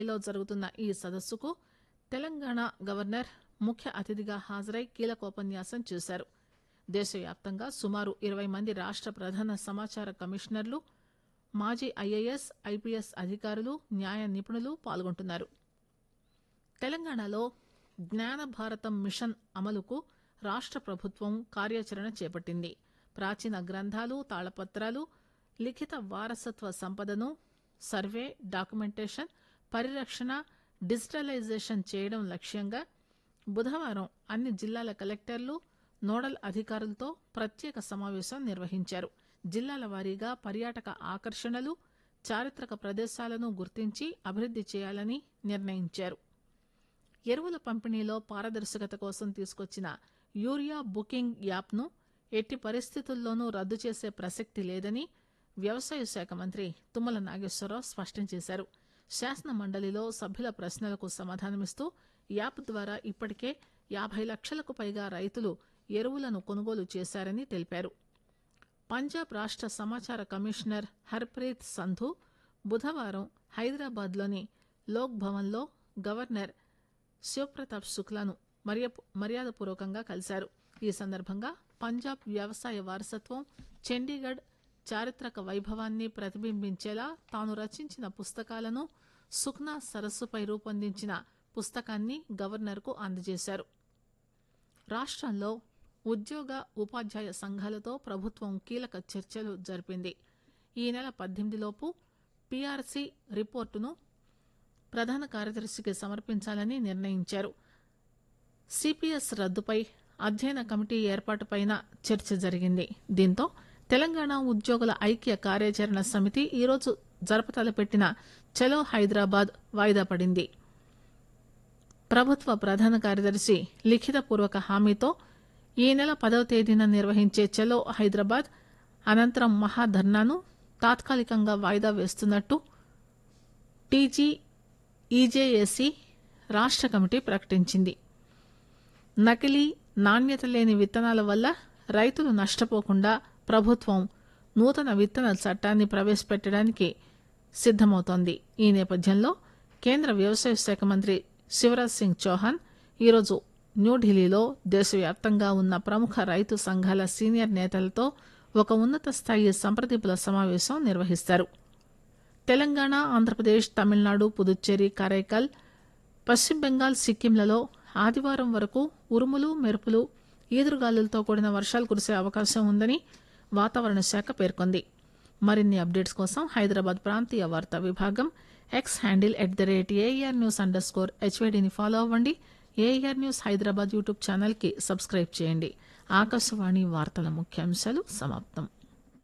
లో జరుగుతున్న ఈ సదస్సుకు తెలంగాణ గవర్నర్ ముఖ్య అతిథిగా హాజరై కీలకోపన్యాసం చేశారు దేశవ్యాప్తంగా సుమారు ఇరవై మంది రాష్ట ప్రధాన సమాచార కమిషనర్లు మాజీ ఐఏఎస్ ఐపీఎస్ అధికారులు న్యాయ నిపుణులు పాల్గొంటున్నారు తెలంగాణలో జ్ఞాన భారతం మిషన్ అమలుకు రాష్ట ప్రభుత్వం కార్యాచరణ చేపట్టింది ప్రాచీన గ్రంథాలు తాళపత్రాలు లిఖిత వారసత్వ సంపదను సర్వే డాక్యుమెంటేషన్ పరిరక్షణ డిజిటలైజేషన్ చేయడం లక్ష్యంగా బుధవారం అన్ని జిల్లాల కలెక్టర్లు నోడల్ అధికారులతో ప్రత్యేక సమావేశం నిర్వహించారు జిల్లాల వారీగా పర్యాటక ఆకర్షణలు చారిత్రక ప్రదేశాలను గుర్తించి అభివృద్ది చేయాలని నిర్ణయించారు ఎరువుల పంపిణీలో పారదర్శకత కోసం తీసుకొచ్చిన యూరియా బుకింగ్ యాప్ను ఎట్టి పరిస్థితుల్లోనూ రద్దు చేసే ప్రసక్తి లేదని వ్యవసాయ శాఖ మంత్రి తుమ్మల నాగేశ్వరరావు స్పష్టం చేశారు శాసన మండలిలో సభ్యుల ప్రశ్నలకు సమాధానమిస్తూ యాప్ ద్వారా ఇప్పటికే యాభై లక్షలకు పైగా రైతులు ఎరువులను కొనుగోలు చేశారని తెలిపారు పంజాబ్ రాష్ట సమాచార కమిషనర్ హర్ప్రీత్ సంధు బుధవారం హైదరాబాద్లోని లోక్ భవన్లో గవర్నర్ శివప్రతాప్ శుక్లాను మర్యాదపూర్వకంగా కలిశారు ఈ సందర్భంగా పంజాబ్ వ్యవసాయ వారసత్వం చండీగఢ్ చారిత్రక వైభవాన్ని ప్రతిబింబించేలా తాను రచించిన పుస్తకాలను సుఖ్నా సరస్సుపై రూపొందించిన పుస్తకాన్ని గవర్నర్కు అందజేశారు రాష్టంలో ఉద్యోగ ఉపాధ్యాయ సంఘాలతో ప్రభుత్వం కీలక చర్చలు జరిపింది ఈ నెల పద్దెనిమిదిలోపు పీఆర్సీ రిపోర్టును ప్రధాన కార్యదర్శికి సమర్పించాలని నిర్ణయించారు సిపిఎస్ రద్దుపై అధ్యయన కమిటీ ఏర్పాటుపై చర్చ జరిగింది దీంతో తెలంగాణ ఉద్యోగుల ఐక్య కార్యాచరణ సమితి ఈరోజు జరపతలపెట్టిన చలో హైదరాబాద్ వాయిదా పడింది ప్రభుత్వ ప్రధాన కార్యదర్శి లిఖితపూర్వక హామీతో ఈ నెల పదవ తేదీన నిర్వహించే చలో హైదరాబాద్ అనంతరం మహాధర్నాను తాత్కాలికంగా వాయిదా వేస్తున్నట్టు టీజీ ఈజేఏసీ రాష్ట కమిటీ ప్రకటించింది నకిలీ నాణ్యత లేని విత్తనాల వల్ల రైతులు నష్టపోకుండా ప్రభుత్వం నూతన విత్తన చట్టాన్ని ప్రవేశపెట్టడానికి సిద్దమవుతోంది ఈ నేపథ్యంలో కేంద్ర వ్యవసాయ శాఖ మంత్రి శివరాజ్ సింగ్ చౌహాన్ ఈరోజు న్యూఢిల్లీలో దేశవ్యాప్తంగా ఉన్న ప్రముఖ రైతు సంఘాల సీనియర్ నేతలతో ఒక ఉన్నత స్థాయి సంప్రదింపుల సమావేశం నిర్వహిస్తారు తెలంగాణ ఆంధ్రప్రదేశ్ తమిళనాడు పుదుచ్చేరి కరైకల్ పశ్చిమ బెంగాల్ సిక్కింలలో ఆదివారం వరకు ఉరుములు మెరుపులు ఈదురుగాలులతో కూడిన వర్షాలు కురిసే అవకాశం ఉందని వాతావరణ శాఖ పేర్కొంది మరిన్ని అప్డేట్స్ కోసం హైదరాబాద్ ప్రాంతీయ వార్తా విభాగం X handle at the rate AIR news underscore హెచ్వైడీని ఫాలో అవ్వండి ఏఆర్ న్యూస్ హైదరాబాద్ యూట్యూబ్ ఛానల్కి సబ్స్క్రైబ్ చేయండి ఆకాశవాణి వార్తల ముఖ్యాంశాలు సమాప్తం